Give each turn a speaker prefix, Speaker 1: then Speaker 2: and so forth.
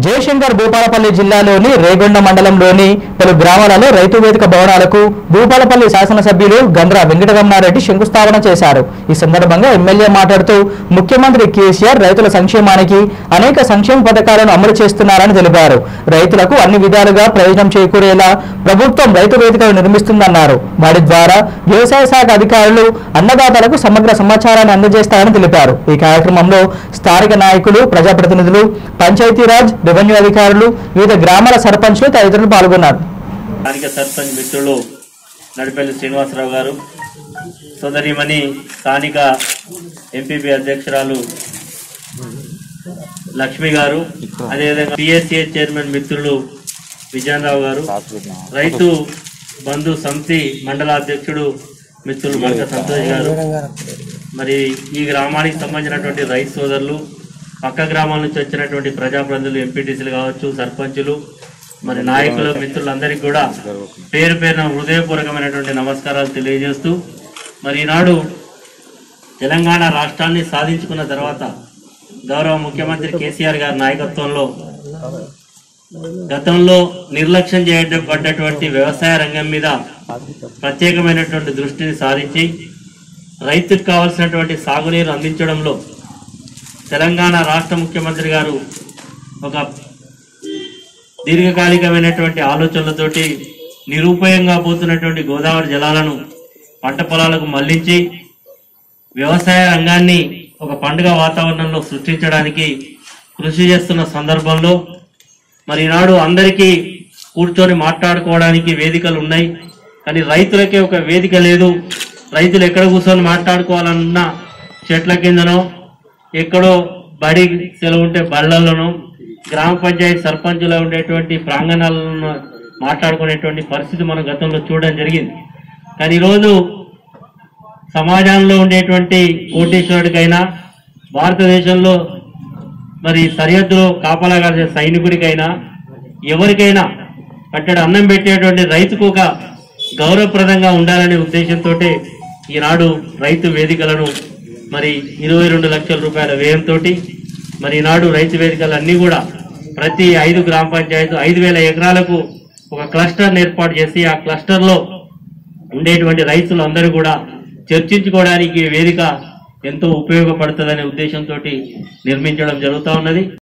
Speaker 1: జయశంకర్ భూపాలపల్లి జిల్లాలోని రేగొండ మండలంలోని పలు గ్రామాలలో రైతు వేదిక భవనాలకు భూపాలపల్లి శాసనసభ్యులు గండ్ర వెంకటరమణారెడ్డి శంకుస్థాపన చేశారు ఈ సందర్భంగా ఎమ్మెల్యే మాట్లాడుతూ ముఖ్యమంత్రి కేసీఆర్ రైతుల సంక్షేమానికి అనేక సంక్షేమ పథకాలను అమలు చేస్తున్నారని తెలిపారు రైతులకు అన్ని విధాలుగా ప్రయోజనం చేకూరేలా ప్రభుత్వం రైతు వేదికలు నిర్మిస్తుందన్నారు వాటి ద్వారా వ్యవసాయ శాఖ అధికారులు అన్నదాతలకు సమగ్ర సమాచారాన్ని అందజేస్తారని తెలిపారు ఈ కార్యక్రమంలో స్థానిక నాయకులు ప్రజాప్రతినిధులు పంచాయతీరాజ్ రెవెన్యూ అధికారులు వివిధ గ్రామాల సర్పంచ్లు తదితరులు పాల్గొన్నారు
Speaker 2: స్థానిక సర్పంచ్ మిత్రులు నడిపల్లి శ్రీనివాసరావు గారు సోదరిమణి స్థానిక ఎంపీపీ అధ్యక్షురాలు లక్ష్మి గారు అదేవిధంగా పిఎస్సిఏ చైర్మన్ మిత్రులు విజయనరావు గారు రైతు బంధు సమితి మండల అధ్యక్షుడు మిత్రులు మడక సంతోష్ గారు మరి ఈ గ్రామానికి సంబంధించినటువంటి రైతు సోదరులు పక్క గ్రామాల నుంచి వచ్చినటువంటి ప్రజాప్రతినిధులు ఎంపీటీసీలు కావచ్చు సర్పంచులు మరి నాయకులు మిత్రులందరికీ కూడా పేరు పేరున హృదయపూర్వకమైనటువంటి నమస్కారాలు తెలియజేస్తూ మరి ఈనాడు తెలంగాణ రాష్ట్రాన్ని సాధించుకున్న తర్వాత గౌరవ ముఖ్యమంత్రి కేసీఆర్ గారి నాయకత్వంలో గతంలో నిర్లక్ష్యం చేయబడ్డటువంటి వ్యవసాయ రంగం మీద ప్రత్యేకమైనటువంటి దృష్టిని సారించి రైతుకు కావాల్సినటువంటి సాగునీరు అందించడంలో తెలంగాణ రాష్ట్ర ముఖ్యమంత్రి గారు ఒక దీర్ఘకాలికమైనటువంటి ఆలోచనలతోటి నిరుపయంగా పోతున్నటువంటి గోదావరి జలాలను పంట పొలాలకు మళ్లించి వ్యవసాయ రంగాన్ని ఒక పండుగ వాతావరణంలో సృష్టించడానికి కృషి చేస్తున్న సందర్భంలో మరి ఈనాడు అందరికీ కూర్చొని మాట్లాడుకోవడానికి వేదికలు ఉన్నాయి కానీ రైతులకే ఒక వేదిక లేదు రైతులు ఎక్కడ కూర్చొని మాట్లాడుకోవాలన్నా చెట్ల కిందనో ఎక్కడో బడి సెలవు ఉంటే బళ్ళల్లోనో గ్రామ పంచాయతీ సర్పంచులో ఉండేటువంటి ప్రాంగణాలను మాట్లాడుకునేటువంటి పరిస్థితి మనం గతంలో చూడడం జరిగింది కానీ ఈరోజు సమాజంలో ఉండేటువంటి కోటేశ్వరుడికైనా భారతదేశంలో మరి సరిహద్దులో కాపలా కాసే సైనికుడికైనా ఎవరికైనా కట్టడి అన్నం పెట్టేటువంటి రైతుకు ఒక గౌరవప్రదంగా ఉండాలనే ఉద్దేశంతో ఈనాడు రైతు వేదికలను మరి ఇరవై రెండు లక్షల రూపాయల వ్యయంతో మరి ఈనాడు రైతు వేదికలు అన్నీ కూడా ప్రతి ఐదు గ్రామ పంచాయతీ ఐదు వేల ఎకరాలకు ఒక క్లస్టర్ని ఏర్పాటు చేసి ఆ క్లస్టర్లో ఉండేటువంటి రైతులందరూ కూడా చర్చించుకోవడానికి ఈ వేదిక ఎంతో ఉపయోగపడుతుందనే ఉద్దేశంతో నిర్మించడం జరుగుతూ ఉన్నది